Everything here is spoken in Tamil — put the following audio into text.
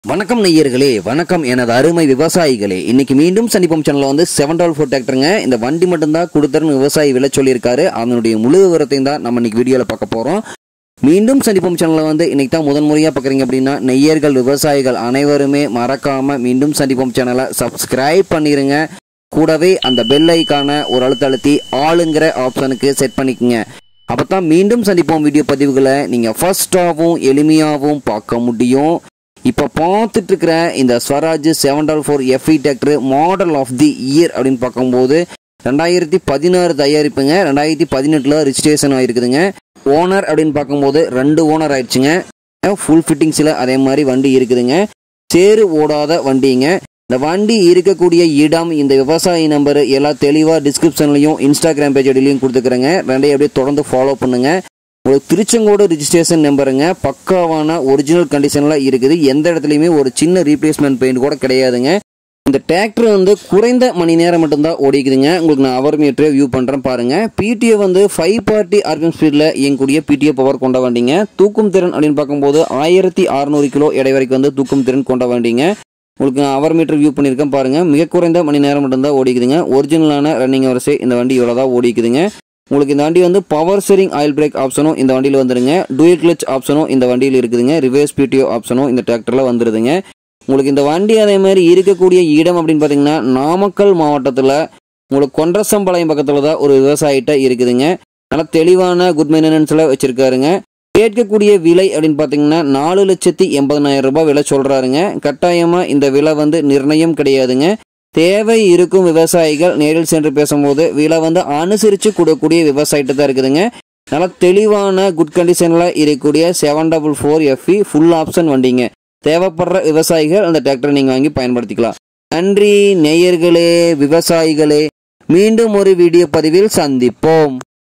வணக்கம் நெய்யர்களே வணக்கம் எனது அருமை விவசாயிகளே இன்னைக்கு மீண்டும் சந்திப்போம் சேனல்ல வந்து செவன் டால் ஃபோர் டிராக்டருங்க இந்த வண்டி மட்டும்தான் கொடுத்தருன்னு விவசாயி விலை சொல்லியிருக்காரு அதனுடைய முழு விவரத்தையும் தான் நம்ம இன்னைக்கு வீடியோவில் பார்க்க போகிறோம் மீண்டும் சந்திப்போம் சேனலில் வந்து இன்னைக்கு தான் முதன் முறையாக பார்க்குறீங்க அப்படின்னா நெய்யர்கள் விவசாயிகள் அனைவருமே மறக்காம மீண்டும் சந்திப்போம் சேனலை சப்ஸ்கிரைப் பண்ணிருங்க கூடவே அந்த பெல் ஐக்கான ஒரு அழுத்த அழுத்தி ஆளுங்கிற ஆப்ஷனுக்கு செட் பண்ணிக்கங்க அப்போ தான் மீண்டும் சந்திப்போம் வீடியோ பதிவுகளை நீங்கள் ஃபர்ஸ்டாகவும் எளிமையாகவும் பார்க்க முடியும் இப்போ பார்த்துட்டு இருக்கிற இந்த ஸ்வராஜ் செவன் டால் four FE tractor model of the year அப்படின்னு பார்க்கும்போது ரெண்டாயிரத்தி பதினாறு தயாரிப்புங்க ரெண்டாயிரத்தி பதினெட்டில் ரிஜிஸ்ட்ரேஷன் ஆயிருக்குதுங்க ஓனர் அப்படின்னு பார்க்கும்போது ரெண்டு ஓனர் ஆயிடுச்சுங்க ஃபுல் ஃபிட்டிங்ஸில் அதே மாதிரி வண்டி இருக்குதுங்க சேறு ஓடாத வண்டிங்க இந்த வண்டி இருக்கக்கூடிய இடம் இந்த விவசாயி நம்பர் எல்லாம் தெளிவாக டிஸ்கிரிப்ஷன்லையும் இன்ஸ்டாகிராம் பேஜ் ஐடிலையும் கொடுத்துக்கிறேங்க ரெண்டையும் அப்படியே தொடர்ந்து ஃபாலோ பண்ணுங்க உங்களுக்கு திருச்செங்கோடு ரிஜிஸ்ட்ரேஷன் நம்பருங்க பக்காவான ஒரிஜினல் கண்டிஷனில் இருக்குது எந்த இடத்துலையுமே ஒரு சின்ன ரீப்ளேஸ்மெண்ட் பெயிண்ட் கூட கிடையாதுங்க இந்த டிராக்டர் வந்து குறைந்த மணி நேரம் மட்டும்தான் ஓடிக்குதுங்க உங்களுக்கு நான் அவர் மீட்டரே வியூ பண்ணுறேன் பாருங்க பிடிஓ வந்து ஃபைவ் பார்ட்டி ஆர்பிஎம் ஸ்பீடில் இயங்கக்கூடிய பிடிஓ பவர் கொண்ட வண்டிங்க தூக்கும் திறன் அப்படின்னு பார்க்கும்போது ஆயிரத்தி அறநூறு கிலோ எடை வரைக்கும் வந்து தூக்கும் திறன் கொண்ட வண்டிங்க உங்களுக்கு நான் அவர் மீட்டர் வியூ பண்ணியிருக்கேன் பாருங்க மிக குறைந்த மணி நேரம் மட்டும்தான் ஓடிக்குதுங்க ஒரிஜினலான ரன்னிங் வரிசை இந்த வண்டி இவ்வளோ தான் ஓடிக்குதுங்க உங்களுக்கு இந்த வண்டி வந்து பவர் ஸ்டீரிங் ஆயில் பிரேக் ஆப்ஷனும் இந்த வண்டியில் வந்துருங்க டூயல் கிளச் ஆப்ஷனும் இந்த வண்டியில் இருக்குதுங்க ரிவர்ஸ் பிடிஓ ஆப்ஷனும் இந்த டிராக்டரில் வந்துருதுங்க உங்களுக்கு இந்த வண்டி அதே மாதிரி இருக்கக்கூடிய இடம் அப்படின்னு பார்த்தீங்கன்னா நாமக்கல் மாவட்டத்தில் உங்களுக்கு கொன்றசம்பாளையம் பக்கத்தில் தான் ஒரு விவசாயிட்ட இருக்குதுங்க நல்லா தெளிவான குட் மெயின்டெனன்ஸில் வச்சுருக்காருங்க கேட்கக்கூடிய விலை அப்படின்னு பார்த்தீங்கன்னா நாலு லட்சத்தி எண்பதனாயிரம் ரூபாய் விலை சொல்கிறாருங்க கட்டாயமாக இந்த விலை வந்து நிர்ணயம் கிடையாதுங்க தேவை இருக்கும் விவசாயிகள் நேரில் சென்று பேசும்போது விலை வந்து அனுசரித்து கொடுக்கக்கூடிய விவசாயிட்ட தான் இருக்குதுங்க நல்லா தெளிவான குட் கண்டிஷனில் இருக்கக்கூடிய seven double four FE full option வண்டிங்க தேவைப்படுற விவசாயிகள் அந்த டிராக்டரை நீங்கள் வாங்கி பயன்படுத்திக்கலாம் நன்றி நேயர்களே விவசாயிகளே மீண்டும் ஒரு வீடியோ பதிவில் சந்திப்போம்